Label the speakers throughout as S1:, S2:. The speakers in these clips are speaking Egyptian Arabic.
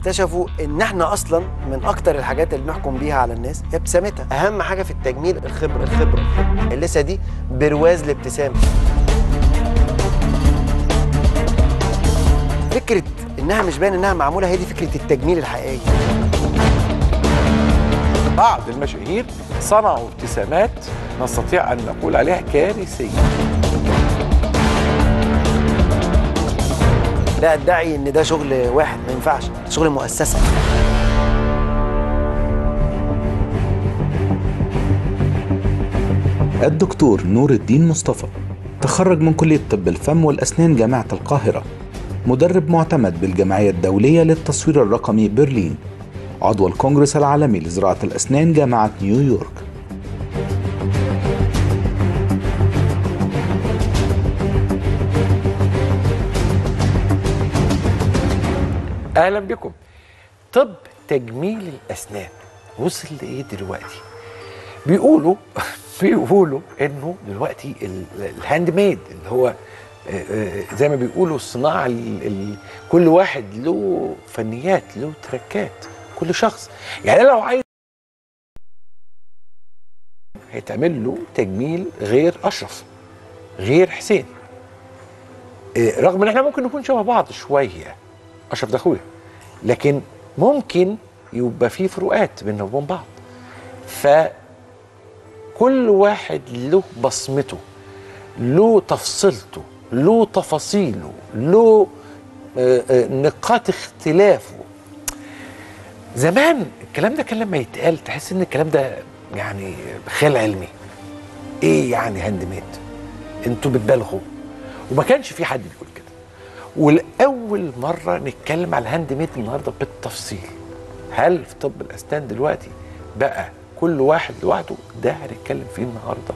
S1: اكتشفوا ان احنا اصلا من اكتر الحاجات اللي بنحكم بيها على الناس هي ابتسامتها اهم حاجه في التجميل الخبره الخبره اللثه دي برواز الابتسامه فكره انها مش باين انها معموله هي دي فكره التجميل الحقيقيه
S2: بعض المشاهير صنعوا ابتسامات نستطيع ان نقول عليها كارثيه
S1: لا ادعي ان ده شغل واحد ما ينفعش شغل مؤسسه
S3: الدكتور نور الدين مصطفى تخرج من كلية طب الفم والأسنان جامعة القاهرة مدرب معتمد بالجمعية الدولية للتصوير الرقمي برلين عضو الكونغرس العالمي لزراعة الأسنان جامعة نيويورك
S2: اهلا بكم طب تجميل الاسنان وصل لايه دلوقتي بيقولوا بيقولوا انه دلوقتي ال- الهاند ميد اللي هو آه، آه، زي ما بيقولوا الصناعه ال- ال- كل واحد له فنيات له تركات كل شخص يعني أنا لو عايز هيتعمل له تجميل غير اشرف غير حسين آه، رغم ان احنا ممكن نكون شبه بعض شويه اشرف ده اخويا لكن ممكن يبقى في فروقات بيننا وبين بعض فكل واحد له بصمته له تفصيلته له تفاصيله له آه، آه، نقاط اختلافه زمان الكلام ده كان لما يتقال تحس ان الكلام ده يعني خيال علمي ايه يعني هاند ميد انتوا بتبالغوا وما كانش في حد بيقول كده ولاول مره نتكلم على الهاند ميد النهارده بالتفصيل هل في طب الاسنان دلوقتي بقى كل واحد لوحده ده هنتكلم فيه النهارده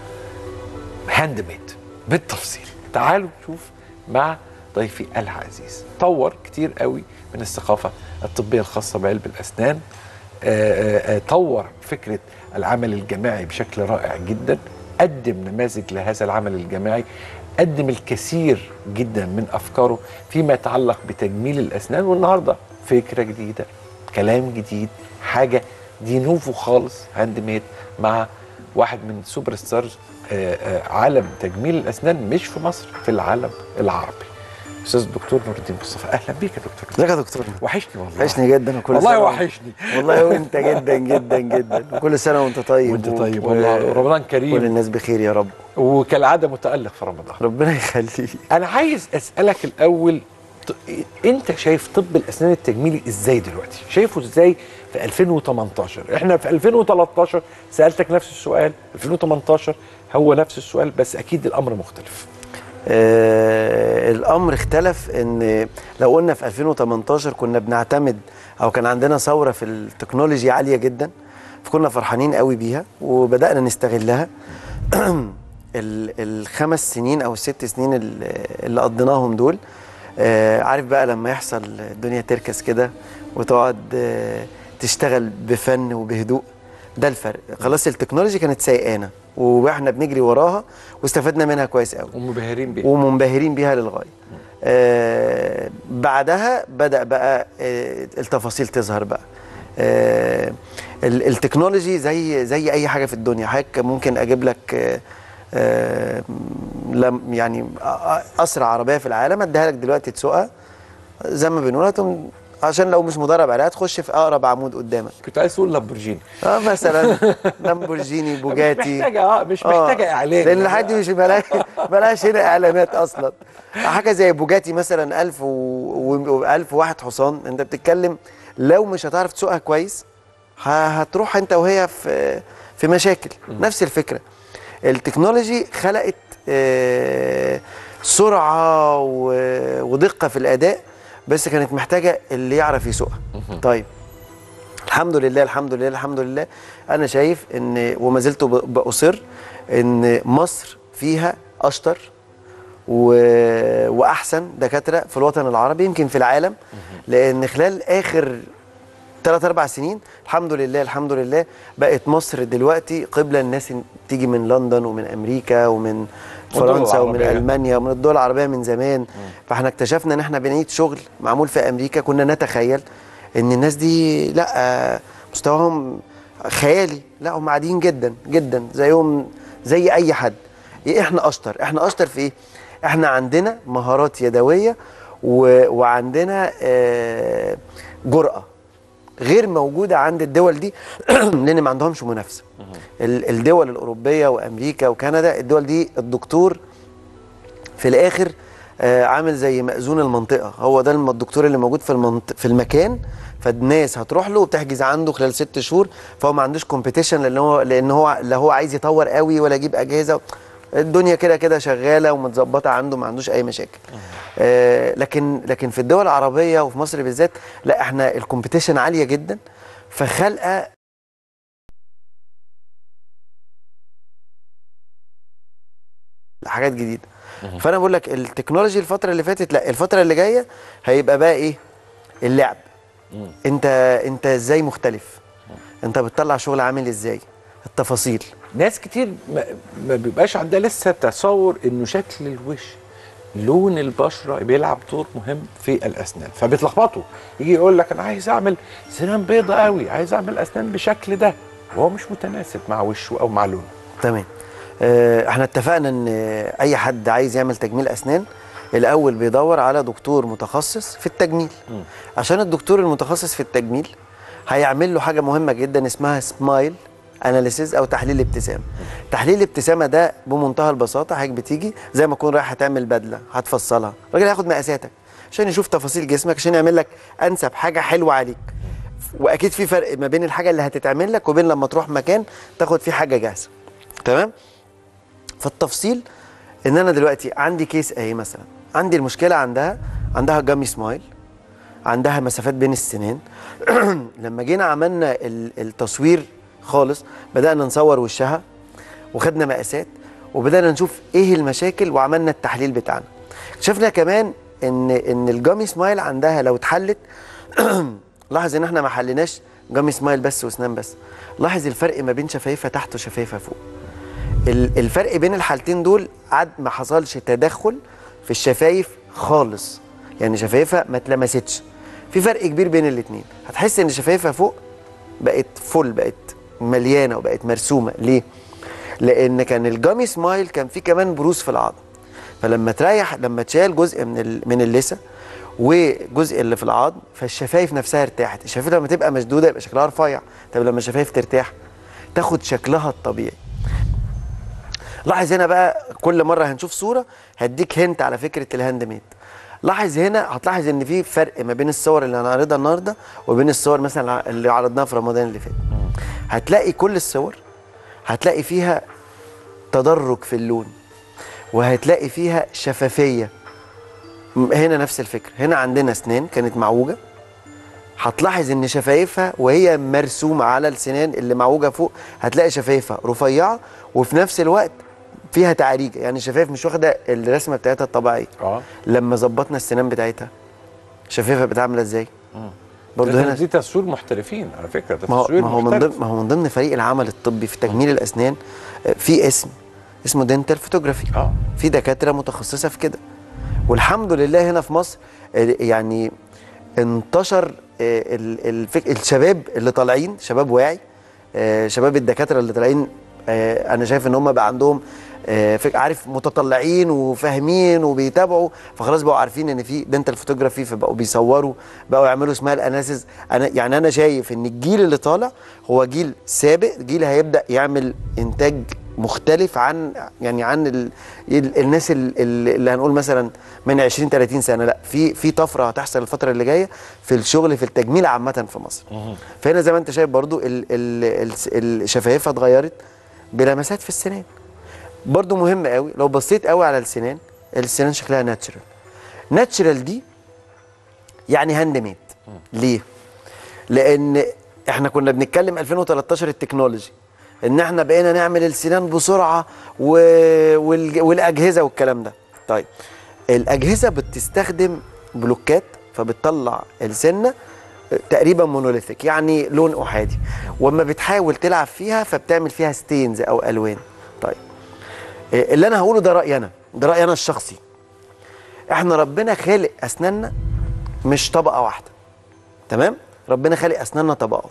S2: هاند ميد بالتفصيل تعالوا نشوف مع ضيفي العزيز طور كتير قوي من الثقافه الطبيه الخاصه بعلم الاسنان آه، آه، آه، طور فكره العمل الجماعي بشكل رائع جدا قدم نماذج لهذا العمل الجماعي قدم الكثير جدا من افكاره فيما يتعلق بتجميل الاسنان والنهارده فكره جديده كلام جديد حاجه دي نوفو خالص هاند ميد مع واحد من سوبر ستارز آه، آه، عالم تجميل الاسنان مش في مصر في العالم العربي استاذ الدكتور نور الدين مصطفى اهلا بيك يا دكتور
S1: ازيك يا دكتور
S2: وحشني والله
S1: وحشني جدا وكل
S2: والله
S1: سنة وأنت-
S2: وحشني
S1: والله وانت جدا جدا جدا وكل سنه وانت طيب
S2: وانت
S1: و-
S2: طيب
S1: و-
S2: والله رمضان
S1: كل
S2: كريم
S1: الناس بخير يا رب
S2: وكالعاده متالق في رمضان
S1: ربنا يخليك
S2: انا عايز اسالك الاول ط- انت شايف طب الاسنان التجميلي ازاي دلوقتي شايفه ازاي في 2018 احنا في 2013 سالتك نفس السؤال 2018 هو نفس السؤال بس اكيد الامر مختلف
S1: آه الامر اختلف ان لو قلنا في 2018 كنا بنعتمد او كان عندنا ثوره في التكنولوجيا عاليه جدا فكنا فرحانين قوي بيها وبدانا نستغلها ال- الخمس سنين او الست سنين اللي اللي قضيناهم دول آه عارف بقى لما يحصل الدنيا تركز كده وتقعد آه تشتغل بفن وبهدوء ده الفرق خلاص التكنولوجيا كانت سايقانا واحنا بنجري وراها واستفدنا منها كويس قوي
S2: ومبهرين بيه
S1: ومنبهرين بيها للغايه آه بعدها بدا بقى آه التفاصيل تظهر بقى آه ال- التكنولوجي زي زي اي حاجه في الدنيا حضرتك ممكن اجيب لك آه آه لم يعني أ- أ- اسرع عربيه في العالم اديها لك دلوقتي تسوقها زي ما بنقول هتقوم- عشان لو مش مدرب عليها تخش في اقرب عمود قدامك
S2: كنت عايز تقول لامبورجيني
S1: اه مثلا لامبورجيني
S2: مش
S1: بوجاتي
S2: محتاجه اه مش
S1: آه،
S2: محتاجه اعلان
S1: لان لحد مش بلاش بلاش هنا اعلانات اصلا حاجه زي بوجاتي مثلا 1000 و 1000 واحد حصان انت بتتكلم لو مش هتعرف تسوقها كويس ه- هتروح انت وهي في في مشاكل نفس الفكره التكنولوجي خلقت آه، سرعه و- ودقه في الاداء بس كانت محتاجه اللي يعرف يسوقها طيب الحمد لله الحمد لله الحمد لله انا شايف ان وما زلت ب- باصر ان مصر فيها اشطر و... واحسن دكاتره في الوطن العربي يمكن في العالم لان خلال اخر ثلاث اربع سنين الحمد لله الحمد لله بقت مصر دلوقتي قبله الناس إن تيجي من لندن ومن امريكا ومن
S2: والدول
S1: فرنسا ومن
S2: العربية.
S1: المانيا ومن الدول العربيه من زمان فاحنا اكتشفنا ان احنا بنعيد شغل معمول في امريكا كنا نتخيل ان الناس دي لا آه، مستواهم خيالي لا هم عاديين جدا جدا زيهم زي اي حد إيه احنا اشطر احنا اشطر في ايه احنا عندنا مهارات يدويه و... وعندنا آه، جرأة غير موجودة عند الدول دي لأن ما عندهمش منافسة ال- الدول الأوروبية وأمريكا وكندا الدول دي الدكتور في الآخر آه، عامل زي مأذون المنطقة هو ده الم- الدكتور اللي موجود في المنط... في المكان فالناس هتروح له وبتحجز عنده خلال ست شهور فهو ما عندوش كومبيتيشن لان هو لان هو لا هو عايز يطور قوي ولا يجيب اجهزه الدنيا كده كده شغاله ومتظبطه عنده ما عندوش اي مشاكل آه لكن لكن في الدول العربيه وفي مصر بالذات لا احنا الكومبيتيشن عاليه جدا فخلقه حاجات جديده فانا بقول لك التكنولوجي الفتره اللي فاتت لا الفتره اللي جايه هيبقى بقى ايه اللعب انت انت ازاي مختلف انت بتطلع شغل عامل ازاي التفاصيل
S2: ناس كتير ما, ما بيبقاش عندها لسه تصور انه شكل الوش لون البشره بيلعب دور مهم في الاسنان فبيتلخبطوا يجي يقول لك انا عايز اعمل سنان بيضة قوي عايز اعمل اسنان بالشكل ده وهو مش متناسب مع وشه او مع لونه
S1: تمام آه، احنا اتفقنا ان اي حد عايز يعمل تجميل اسنان الاول بيدور على دكتور متخصص في التجميل عشان الدكتور المتخصص في التجميل هيعمل له حاجه مهمه جدا اسمها سمايل اناليسيز او تحليل ابتسامه تحليل الابتسامه ده بمنتهى البساطه حضرتك بتيجي زي ما تكون رايح هتعمل بدله هتفصلها الراجل هياخد مقاساتك عشان يشوف تفاصيل جسمك عشان يعمل لك انسب حاجه حلوه عليك واكيد في فرق ما بين الحاجه اللي هتتعمل لك وبين لما تروح مكان تاخد فيه حاجه جاهزه تمام فالتفصيل ان انا دلوقتي عندي كيس اهي مثلا عندي المشكله عندها عندها جامي سمايل عندها مسافات بين السنان لما جينا عملنا ال- التصوير خالص بدانا نصور وشها وخدنا مقاسات وبدانا نشوف ايه المشاكل وعملنا التحليل بتاعنا شفنا كمان ان ان الجامي سمايل عندها لو اتحلت لاحظ ان احنا ما حليناش جامي سمايل بس واسنان بس لاحظ الفرق ما بين شفايفها تحت وشفايفها فوق ال- الفرق بين الحالتين دول عد ما حصلش تدخل في الشفايف خالص يعني شفايفها ما اتلمستش في فرق كبير بين الاثنين هتحس ان شفايفها فوق بقت فل بقت مليانه وبقت مرسومه ليه لان كان الجامي سمايل كان فيه كمان بروز في العظم فلما تريح لما تشال جزء من ال- من اللثه وجزء اللي في العظم فالشفايف نفسها ارتاحت الشفايف لما تبقى مشدوده يبقى شكلها رفيع طب لما الشفايف ترتاح تاخد شكلها الطبيعي لاحظ هنا بقى كل مره هنشوف صوره هديك هنت على فكره الهاند ميد لاحظ هنا هتلاحظ ان في فرق ما بين الصور اللي هنعرضها النهارده وبين الصور مثلا اللي عرضناها في رمضان اللي فات هتلاقي كل الصور هتلاقي فيها تدرج في اللون وهتلاقي فيها شفافيه م- هنا نفس الفكره هنا عندنا اسنان كانت معوجه هتلاحظ ان شفايفها وهي مرسومه على السنان اللي معوجه فوق هتلاقي شفايفها رفيعه وفي نفس الوقت فيها تعريجه يعني الشفايف مش واخده الرسمه بتاعتها الطبيعيه
S2: اه
S1: لما ظبطنا السنان بتاعتها شفايفها بتبقى عامله ازاي برضه
S2: ده-
S1: هنا
S2: دي تصوير محترفين على فكره ده
S1: ما هو
S2: تصوير
S1: ما هو من
S2: محترف.
S1: ضمن ما هو من ضمن فريق العمل الطبي في تجميل الاسنان آه، في اسم اسمه دنتال فوتوغرافي
S2: اه
S1: في دكاتره متخصصه في كده والحمد لله هنا في مصر آه، يعني انتشر آه، ال- الفك... الشباب اللي طالعين شباب واعي آه، شباب الدكاتره اللي طالعين آه، انا شايف ان هم بقى عندهم آه، فك... عارف متطلعين وفاهمين وبيتابعوا فخلاص بقوا عارفين ان في دنتال فوتوغرافي فبقوا بيصوروا بقوا يعملوا اسمها الاناليسيز انا يعني انا شايف ان الجيل اللي طالع هو جيل سابق جيل هيبدا يعمل انتاج مختلف عن يعني عن ال ال الناس ال- ال- اللي هنقول مثلا من 20 30 سنه لا في في طفره هتحصل الفتره اللي جايه في الشغل في التجميل عامه في مصر فهنا زي ما انت شايف برضو ال ال ال الشفايف اتغيرت بلمسات في السنان برضو مهم قوي لو بصيت قوي على السنان السنان شكلها ناتشرال ناتشرال دي يعني هاند ميد ليه لان احنا كنا بنتكلم 2013 التكنولوجي ان احنا بقينا نعمل السنان بسرعه و... والج... والاجهزه والكلام ده طيب الاجهزه بتستخدم بلوكات فبتطلع السنه تقريبا مونوليثيك يعني لون احادي واما بتحاول تلعب فيها فبتعمل فيها ستينز او الوان طيب إيه اللي انا هقوله ده رايي انا ده رايي انا الشخصي احنا ربنا خالق اسناننا مش طبقه واحده تمام ربنا خالق اسناننا طبقات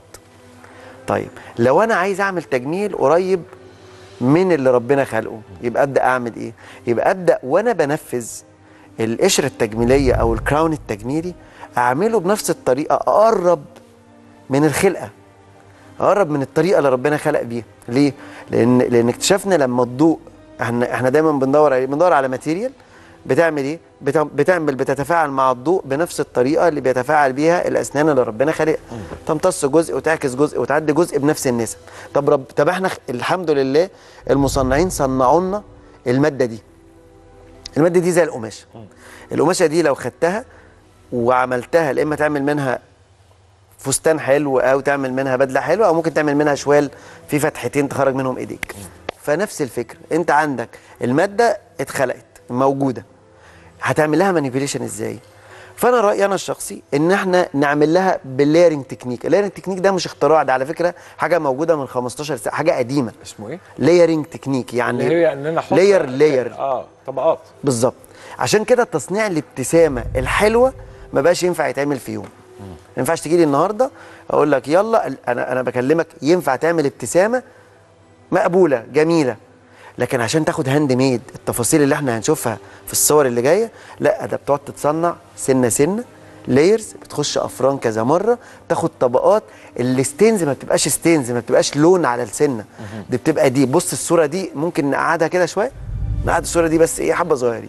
S1: طيب لو انا عايز اعمل تجميل قريب من اللي ربنا خلقه يبقى ابدا اعمل ايه يبقى ابدا وانا بنفذ القشره التجميليه او الكراون التجميلي اعمله بنفس الطريقه اقرب من الخلقه اقرب من الطريقه اللي ربنا خلق بيها ليه لان لان اكتشفنا لما الضوء احنا احنا دايما بندور على بندور على ماتيريال بتعمل ايه بت- بتعمل بتتفاعل مع الضوء بنفس الطريقه اللي بيتفاعل بيها الاسنان اللي ربنا خلقها تمتص جزء وتعكس جزء وتعدي جزء بنفس النسب طب رب طب احنا خ- الحمد لله المصنعين صنعوا لنا الماده دي الماده دي زي القماشه القماشه دي لو خدتها وعملتها يا اما تعمل منها فستان حلو او تعمل منها بدله حلوه او ممكن تعمل منها شوال في فتحتين تخرج منهم ايديك فنفس الفكره انت عندك الماده اتخلقت موجوده هتعمل لها مانيبيوليشن ازاي فانا رايي انا الشخصي ان احنا نعمل لها باللايرنج تكنيك اللايرنج تكنيك ده مش اختراع ده على فكره حاجه موجوده من 15 سنه حاجه قديمه
S2: اسمه ايه؟
S1: لايرنج تكنيك يعني
S2: اللي هي ان انا احط
S1: لاير لاير
S2: اه طبقات
S1: بالظبط عشان كده تصنيع الابتسامه الحلوه ما بقاش ينفع يتعمل في يوم ما ينفعش تجي لي النهارده اقول لك يلا ال- انا انا بكلمك ينفع تعمل ابتسامه مقبوله جميله لكن عشان تاخد هاند ميد التفاصيل اللي احنا هنشوفها في الصور اللي جايه لا ده بتقعد تتصنع سنه سنه لايرز بتخش افران كذا مره تاخد طبقات الستينز ما بتبقاش ستينز ما بتبقاش لون على السنه دي بتبقى دي بص الصوره دي ممكن نقعدها كده شويه نقعد الصوره دي بس ايه حبه صغيرين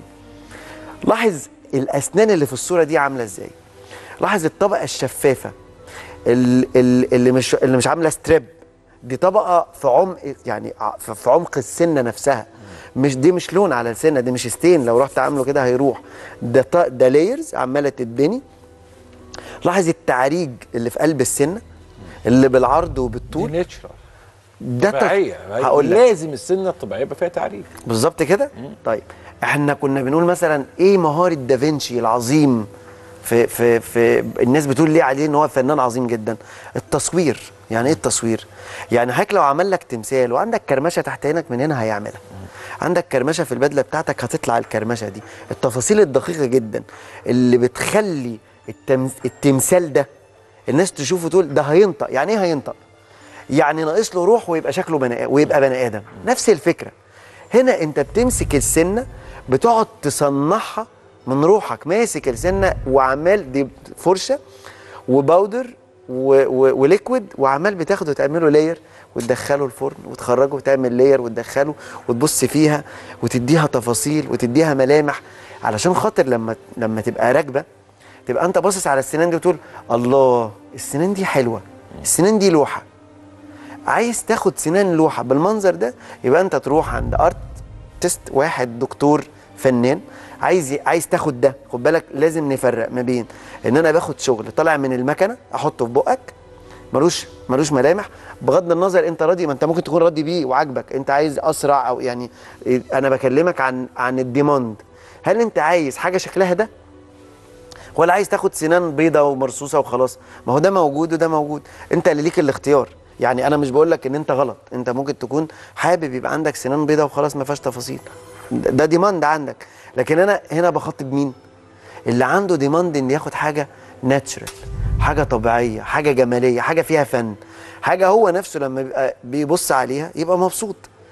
S1: لاحظ الاسنان اللي في الصوره دي عامله ازاي لاحظ الطبقه الشفافه ال- ال- اللي مش اللي مش عامله ستريب دي طبقه في عمق يعني ع- في في عمق السنه نفسها مش دي مش لون على السنه دي مش ستين لو رحت عامله كده هيروح ده ط- ده لايرز عماله تتبني لاحظ التعريج اللي في قلب السنه اللي بالعرض
S2: دي
S1: وبالطول
S2: ناتشرال
S1: ده تف-
S2: طبيعيه
S1: هقول لك
S2: لازم السنه الطبيعيه يبقى فيها تعريف
S1: بالظبط كده طيب احنا كنا بنقول مثلا ايه مهاره دافنشي العظيم في في في الناس بتقول ليه عليه ان هو فنان عظيم جدا التصوير يعني ايه التصوير يعني حضرتك لو عمل لك تمثال وعندك كرمشه تحت عينك من هنا هيعملها عندك كرمشه في البدله بتاعتك هتطلع الكرمشه دي التفاصيل الدقيقه جدا اللي بتخلي التم... التمثال ده الناس تشوفه تقول ده هينطق يعني ايه هينطق يعني ناقص له روح ويبقى شكله بني ويبقى بني ادم نفس الفكره هنا انت بتمسك السنه بتقعد تصنعها من روحك ماسك السنه وعمال دي فرشه وباودر و- و- وليكويد وعمال بتاخده وتعمله لاير وتدخله الفرن وتخرجه وتعمل لاير وتدخله وتبص فيها وتديها تفاصيل وتديها ملامح علشان خاطر لما لما تبقى راكبه تبقى انت باصص على السنان دي وتقول الله السنان دي حلوه السنان دي لوحه عايز تاخد سنان لوحه بالمنظر ده يبقى انت تروح عند ارت تيست واحد دكتور فنان عايز ي- عايز تاخد ده خد بالك لازم نفرق ما بين ان انا باخد شغل طالع من المكنه احطه في بقك ملوش ملوش ملامح بغض النظر انت راضي ما انت ممكن تكون راضي بيه وعاجبك انت عايز اسرع او يعني إيه، انا بكلمك عن عن الديماند هل انت عايز حاجه شكلها ده ولا عايز تاخد سنان بيضة ومرصوصة وخلاص ما هو ده موجود وده موجود انت اللي ليك الاختيار يعني انا مش بقول لك ان انت غلط انت ممكن تكون حابب يبقى عندك سنان بيضة وخلاص ما فيهاش تفاصيل ده ده ديماند عندك لكن انا هنا بخاطب مين اللي عنده ديماند ان ياخد حاجة ناتشرال حاجة طبيعية حاجة جمالية حاجة فيها فن حاجة هو نفسه لما بيبقى بيبص عليها يبقى مبسوط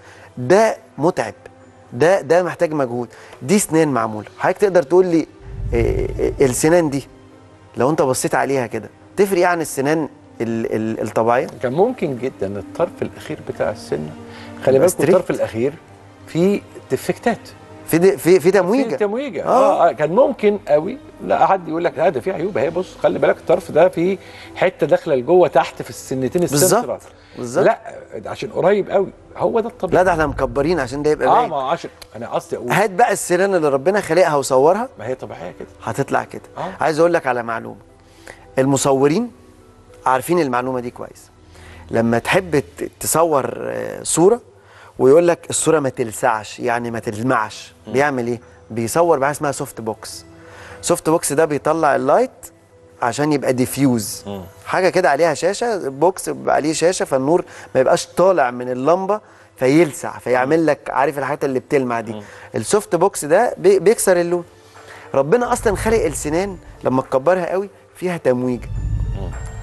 S1: ده متعب ده ده محتاج مجهود دي سنان معموله حضرتك تقدر تقول لي إيه، إيه، السنان دي لو انت بصيت عليها كده تفرق ايه عن السنان ال ال الطبيعيه
S2: كان ممكن جدا الطرف الاخير بتاع السنه خلي
S1: يبقى
S2: بالك
S1: ستريكت.
S2: الطرف الاخير فيه ديفكتات
S1: في دي في في
S2: في
S1: تمويجه
S2: تمويجه
S1: آه.
S2: آه. اه كان ممكن قوي لا حد يقول لك لا ده في عيوب اهي بص خلي بالك الطرف ده فيه حته داخله لجوه تحت في السنتين
S1: بالظبط.
S2: السنترال
S1: بالظبط.
S2: لا ده عشان قريب قوي هو ده الطبيعي
S1: لا ده احنا مكبرين عشان ده يبقى
S2: اه
S1: باين
S2: ما هو عشان انا قصدي اقول
S1: هات بقى السنان اللي ربنا خلقها وصورها
S2: ما هي طبيعيه كده
S1: هتطلع كده
S2: آه.
S1: عايز اقول لك على معلومه المصورين عارفين المعلومه دي كويس لما تحب ت- تصور آه، صوره ويقول لك الصوره ما تلسعش يعني ما تلمعش بيعمل ايه بيصور بحاجه اسمها سوفت بوكس سوفت بوكس ده بيطلع اللايت عشان يبقى ديفيوز حاجه كده عليها شاشه بوكس بيبقى عليه شاشه فالنور ما يبقاش طالع من اللمبه فيلسع فيعمل لك عارف الحاجات اللي بتلمع دي السوفت بوكس ده بي- بيكسر اللون ربنا اصلا خلق السنان لما تكبرها قوي فيها تمويج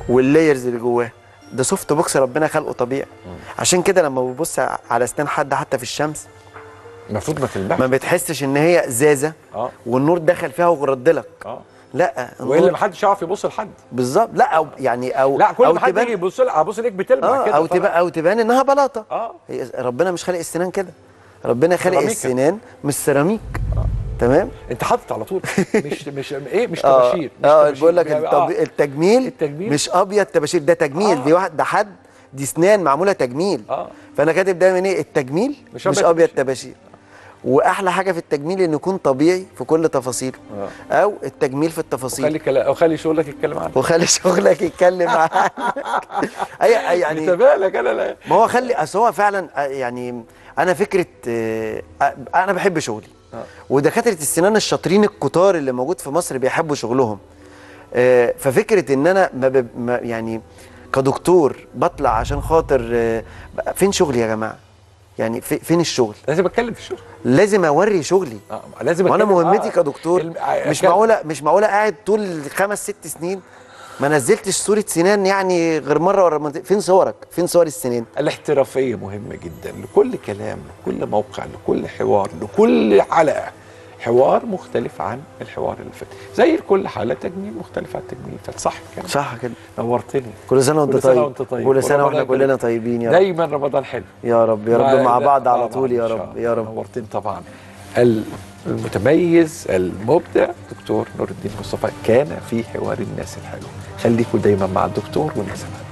S1: واللايرز اللي جواه ده سوفت بوكس ربنا خلقه طبيعي عشان كده لما ببص على اسنان حد حتى في الشمس
S2: المفروض ما تلمعش
S1: ما بتحسش ان هي ازازه
S2: اه
S1: والنور دخل فيها وغرد لك
S2: اه
S1: لا
S2: والا
S1: النور-
S2: ما حدش يعرف يبص لحد
S1: بالظبط لا او يعني او
S2: لا كل
S1: او
S2: ما حد
S1: تبان
S2: يجي يبص لك ابص لك بتلمع
S1: اه
S2: كده
S1: او
S2: طبعاً.
S1: تبان او تبان انها بلاطه
S2: اه
S1: هي ربنا مش خالق السنان كده ربنا خالق
S2: سيراميكا.
S1: السنان مش سيراميك تمام
S2: انت حاطط على طول مش مش ايه مش
S1: اه
S2: تباشير مش
S1: اه
S2: تباشير.
S1: بقول لك
S2: يعني
S1: التب...
S2: آه.
S1: التجميل,
S2: التجميل.
S1: مش ابيض تباشير ده تجميل
S2: آه.
S1: دي واحد ده حد دي اسنان معموله تجميل
S2: اه
S1: فانا كاتب دايما ايه التجميل
S2: مش
S1: مش,
S2: أبيض
S1: ابيض
S2: تباشير.
S1: تباشير واحلى حاجه في التجميل انه يكون طبيعي في كل تفاصيله
S2: آه.
S1: او التجميل في التفاصيل
S2: خلي كلا او خلي شغلك يتكلم عنك
S1: وخلي شغلك يتكلم عنك اي أي يعني
S2: انت بالك انا لا
S1: ما هو خلي اصل هو فعلا آه، يعني انا فكره آه، آه، انا بحب شغلي
S2: آه.
S1: ودكاتره السنان الشاطرين الكتار اللي موجود في مصر بيحبوا شغلهم آه، ففكره ان انا ما ب- ما يعني كدكتور بطلع عشان خاطر آه، بقى فين شغلي يا جماعه يعني في- فين الشغل
S2: لازم اتكلم في الشغل
S1: لازم اوري شغلي
S2: اه لازم
S1: وانا
S2: أتكلم.
S1: مهمتي
S2: آه.
S1: كدكتور
S2: الم- آه،
S1: مش
S2: أتكلم.
S1: معقوله مش معقوله قاعد طول خمس ست سنين ما نزلتش صوره سنان يعني غير مره ولا مرتين فين صورك فين صور السنان
S2: الاحترافيه مهمه جدا لكل كلام لكل موقع لكل حوار لكل حلقه حوار مختلف عن الحوار اللي فات زي كل حلقه تجميل مختلف عن التجميل اللي فات صح كده
S1: صح كده
S2: نورتني
S1: كل سنه وانت
S2: كل سنة
S1: طيب
S2: وأنت طيب.
S1: كل سنه واحنا
S2: ورمضان
S1: كلنا
S2: كريم.
S1: طيبين يا رب
S2: دايما رمضان حلو
S1: يا رب يا رب مع
S2: لا،
S1: بعض على
S2: طبعاً
S1: طول يا
S2: إن شاء
S1: رب
S2: الله.
S1: يا رب
S2: نورتين طبعا المتميز المبدع دكتور نور الدين مصطفى كان في حوار الناس الحلو خليكم دايما مع الدكتور والناس الحلوه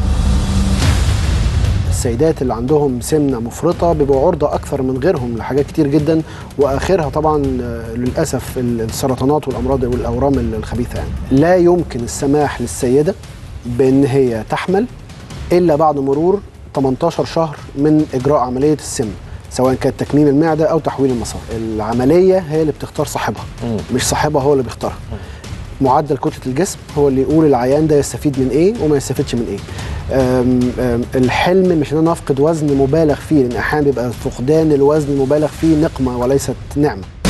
S4: السيدات اللي عندهم سمنه مفرطه بيبقوا عرضه اكثر من غيرهم لحاجات كتير جدا واخرها طبعا آه، للاسف ال- السرطانات والامراض والاورام الخبيثه يعني. لا يمكن السماح للسيده بان هي تحمل الا بعد مرور 18 شهر من اجراء عمليه السمنه سواء كانت تكميم المعده او تحويل المسار العمليه هي اللي بتختار صاحبها
S2: مم.
S4: مش صاحبها هو اللي بيختارها معدل كتله الجسم هو اللي يقول العيان ده يستفيد من ايه وما يستفيدش من ايه أم أم الحلم مش ان انا افقد وزن مبالغ فيه لان احيانا بيبقى فقدان الوزن المبالغ فيه نقمه وليست نعمه